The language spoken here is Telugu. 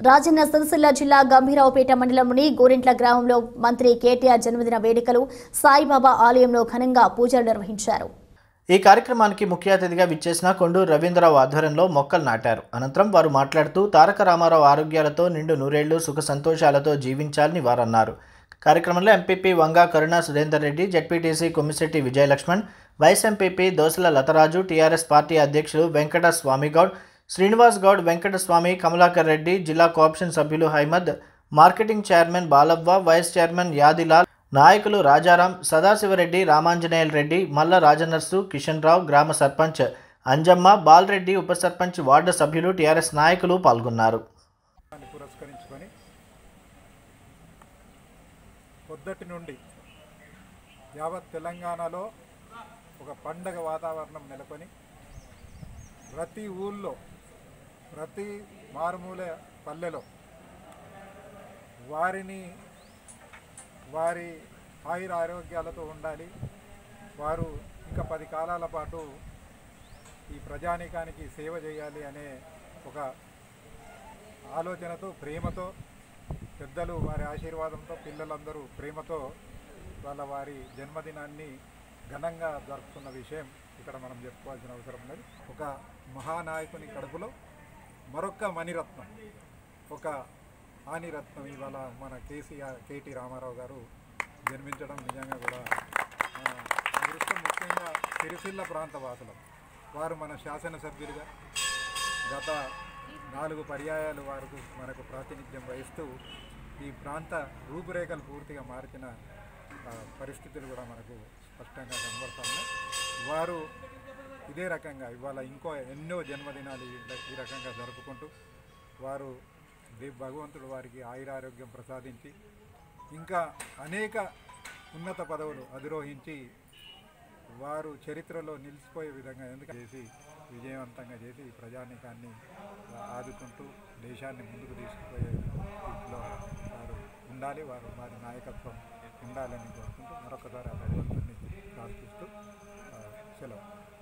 రాజన్న సిరిసిల్ల జిల్లా గంభీరావుపేట మండలంలోని గోరింట్ల గ్రామంలో మంత్రి కేటీఆర్ జన్మదిన వేడుకలు సాయిబాబా ఆలయంలో ఘనంగా పూజలు నిర్వహించారు ఈ కార్యక్రమానికి ముఖ్య అతిథిగా విచ్చేసిన కొండూరు రవీంద్రరావు ఆధ్వర్యంలో మొక్కలు నాటారు అనంతరం వారు మాట్లాడుతూ తారక రామారావు ఆరోగ్యాలతో నిండు నూరేళ్లు సుఖ సంతోషాలతో జీవించాలని వారన్నారు కార్యక్రమంలో MPP Vanga Karuna Surender Reddy ZPTC Kommisetti Vijayalakshman vice MPP Dosala Latharaju TRS party అధ్యక్షులు వెంకట స్వామిగౌడ్ శ్రీనివాస్ గౌడ్ వెంకటస్వామి కమలాకర్ రెడ్డి జిల్లా కోఆప్షన్ సభ్యులు Haimad marketing chairman Balavva vice chairman Yadilal నాయకులు రాజారాం సదాశివరెడ్డి రామాంజనేయుల రెడ్డి మల్ల రాజనర్సు కిషన్ రావు గ్రామ సర్పంచ్ అంజమ్మ బాలరెడ్డి ఉప సర్పంచ్ వార్డు సభ్యులు టీఆర్ఎస్ నాయకులు పాల్గొన్నారు దాన్ని పురస్కరించుకొని పొద్దటి నుండి యావత్ తెలంగాణలో ఒక పండగ వాతావరణం నెలకొని ప్రతి ఊళ్ళో ప్రతి మారుమూల పల్లెలో వారిని వారి ఆయుర ఆరోగ్యాలతో ఉండాలి వారు ఇంకా పది కాలాల పాటు ఈ ప్రజానీకానికి సేవ చేయాలి అనే ఒక ఆలోచనతో ప్రేమతో పెద్దలు వారి ఆశీర్వాదంతో పిల్లలందరూ ప్రేమతో వాళ్ళ వారి జన్మదినాన్ని ఘనంగా జరుపుకున్న విషయం ఇక్కడ మనం చెప్పుకోవాల్సిన అవసరం ఉన్నది ఒక మహానాయకుని కడుపులో మరొక మణిరత్నం ఒక ఆనిరత్నం ఇవాళ మన కేసీఆర్ కేటీ రామారావు గారు జన్మించడం నిజంగా కూడా మన అదృష్టం ముఖ్యంగా సిరిసిల్ల ప్రాంత వాసులం వారు మన శాసనసభ్యులుగా గత నాలుగు పర్యాయాలు వారికి మనకు ప్రాతినిధ్యం వహిస్తూ ఈ ప్రాంత రూపురేఖలు పూర్తిగా మార్చిన ఆ, పరిస్థితులు కూడా మనకు స్పష్టంగా కనబడతా ఉన్నాయి వారు ఇదే రకంగా ఇవాళ ఇంకో ఎన్నో జన్మదినాలు ఈ ర- ఈ రకంగా జరుపుకుంటూ వారు దే- భగవంతుడు వారికి ఆయురారోగ్యం ప్రసాదించి ఇంకా అనేక ఉన్నత పదవులు అధిరోహించి వారు చరిత్రలో నిలిచిపోయే విధంగా ఎందుకు చేసి విజయవంతంగా చేసి ఈ ప్రజానీకాన్ని ఆదుకుంటూ దేశాన్ని ముందుకు తీసుకుపోయే రీతిలో వారు ఉండాలి వారు వారి నాయకత్వం ఉండాలని కోరుకుంటూ మరొకసారి ఆ భగవంతుడిని ప్రార్థిస్తూ ఆ, సెలవు